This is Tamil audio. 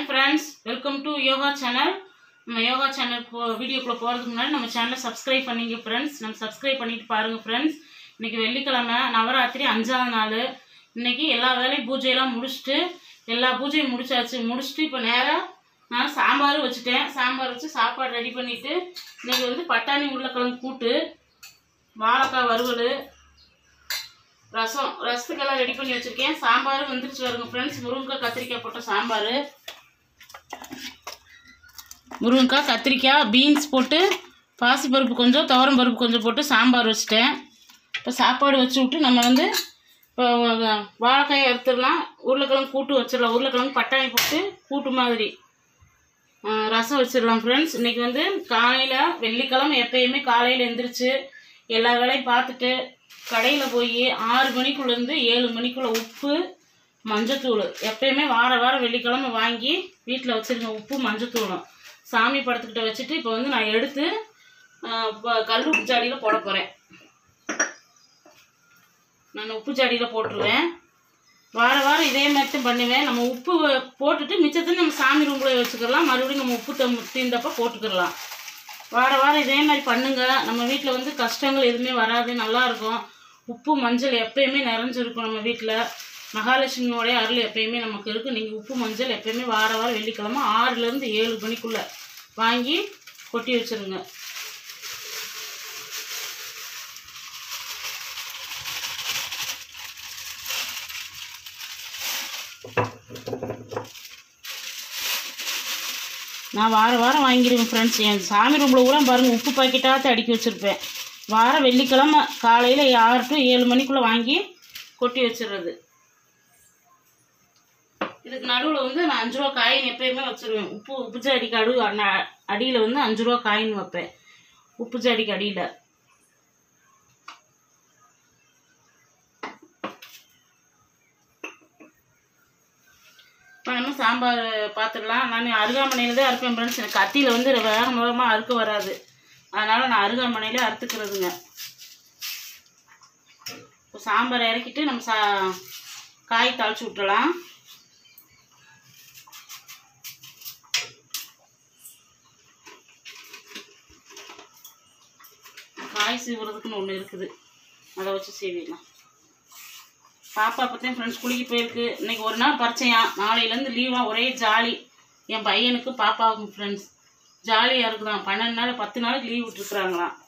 friends welcome to yoga channel நம்ம யோகா சேனல் போ வீடியோக்குள்ளே போகிறதுக்கு முன்னாடி நம்ம சேனலை சப்ஸ்கிரைப் பண்ணிங்க ஃப்ரெண்ட்ஸ் நம்ம சப்ஸ்கிரைப் பண்ணிட்டு பாருங்கள் ஃப்ரெண்ட்ஸ் இன்றைக்கி வெள்ளிக்கிழமை நவராத்திரி அஞ்சாவது நாள் இன்றைக்கி எல்லா வேலையும் பூஜையெல்லாம் முடிச்சுட்டு எல்லா பூஜையும் முடிச்சாச்சு முடிச்சுட்டு இப்போ நேராக நான் சாம்பார் வச்சுட்டேன் சாம்பார் வச்சு சாப்பாடு ரெடி பண்ணிவிட்டு இன்றைக்கி வந்து பட்டாணி உருளைக்கிழங்கு கூட்டு வாழைக்காய் வறுவல் ரசம் ரசத்துக்கெல்லாம் ரெடி பண்ணி வச்சுருக்கேன் சாம்பார் வந்துருச்சு வருங்க ஃப்ரெண்ட்ஸ் முருங்கைக்காய் கத்திரிக்காய் போட்ட சாம்பார் முருங்கைக்காய் கத்திரிக்காய் பீன்ஸ் போட்டு பாசிப்பருப்பு கொஞ்சம் துவரம் பருப்பு கொஞ்சம் போட்டு சாம்பார் வச்சுட்டேன் இப்போ சாப்பாடு வச்சு விட்டு நம்ம வந்து இப்போ வாழைக்காயை எடுத்துடலாம் உருளைக்கிழங்கு கூட்டு வச்சிடலாம் உருளைக்கிழங்கு பட்டாணி போட்டு கூட்டு மாதிரி ஆ, ரசம் வச்சிடலாம் ஃப்ரெண்ட்ஸ் இன்றைக்கி வந்து காலையில் வெள்ளிக்கிழமை எப்பயுமே காலையில் எந்திரிச்சு எல்லா வேலையும் பார்த்துட்டு கடையில் போய் ஆறு மணிக்குள்ளேருந்து ஏழு மணிக்குள்ளே உப்பு மஞ்சத்தூள் எப்பயுமே வார வாரம் வெள்ளிக்கிழமை வாங்கி வீட்டில் வச்சுருங்க உப்பு மஞ்சத்தூளும் சாமி படத்துக்கிட்ட வச்சுட்டு இப்போ வந்து நான் எடுத்து ஆ, ப- கல் உப்பு ஜாடியில் போட போகிறேன் நான் உப்பு ஜாடியில் போட்டுருவேன் வார வாரம் இதே மாதிரி தான் பண்ணுவேன் நம்ம உப்பு வ- போட்டுட்டு மிச்சத்தை நம்ம சாமி ரூம்குள்ளே வச்சுக்கலாம் மறுபடியும் நம்ம உப்பு தம் தீர்ந்தப்ப போட்டுக்கிடலாம் வார வாரம் இதே மாதிரி பண்ணுங்க நம்ம வீட்டில் வந்து கஷ்டங்கள் எதுவுமே வராது நல்லா இருக்கும் உப்பு மஞ்சள் எப்பயுமே நிறைஞ்சிருக்கும் நம்ம வீட்டில் மகாலட்சுமியோடைய அருள் எப்பயுமே நமக்கு இருக்குது நீங்கள் உப்பு மஞ்சள் எப்பயுமே வார வாரம் வெள்ளிக்கிழமை ஆறுலேருந்து ஏழு மணிக்குள்ளே வாங்கி கொட்டி வச்சிருங்க நான் வார வாரம் வாங்கிடுவேன் ஃப்ரெண்ட்ஸ் என் சாமி ரூமில் கூட பாருங்கள் உப்பு பாக்கெட்டாக அடுக்கி வச்சுருப்பேன் வாரம் வெள்ளிக்கிழமை காலையில் ஆறு டு ஏழு மணிக்குள்ளே வாங்கி கொட்டி வச்சிடுறது இதுக்கு நடுவில் வந்து நான் அஞ்சு ரூபா காயின் எப்பயுமே வச்சுருவேன் உப்பு உப்பு ஜாடிக்கு அடு அடியில் வந்து அஞ்சு ரூபா காயின் வைப்பேன் உப்பு ஜாடிக்கு அடியில் இப்போ நம்ம சாம்பார் பார்த்துடலாம் நான் அருகாமனையில் தான் அறுப்பேன் ஃப்ரெண்ட்ஸ் எனக்கு கத்தியில் வந்து வேக வேகமாக அறுக்க வராது அதனால் நான் அருகாமனையிலே அறுத்துக்கிறதுங்க இப்போ சாம்பார் இறக்கிட்டு நம்ம சா காய் தாளிச்சு விட்டுறலாம் காய் சீவுறதுக்குன்னு ஒன்று இருக்குது அதை வச்சு சீவிடலாம் பாப்பா பற்றியும் ஃப்ரெண்ட்ஸ் குளிக்க போயிருக்கு இன்னைக்கு ஒரு நாள் பறிச்சையா நாளையிலேருந்து லீவாக ஒரே ஜாலி என் பையனுக்கு பாப்பாவுக்கும் ஃப்ரெண்ட்ஸ் ஜாலியாக இருக்குதான் பன்னெண்டு நாள் பத்து நாளைக்கு லீவ் விட்டுருக்குறாங்களாம்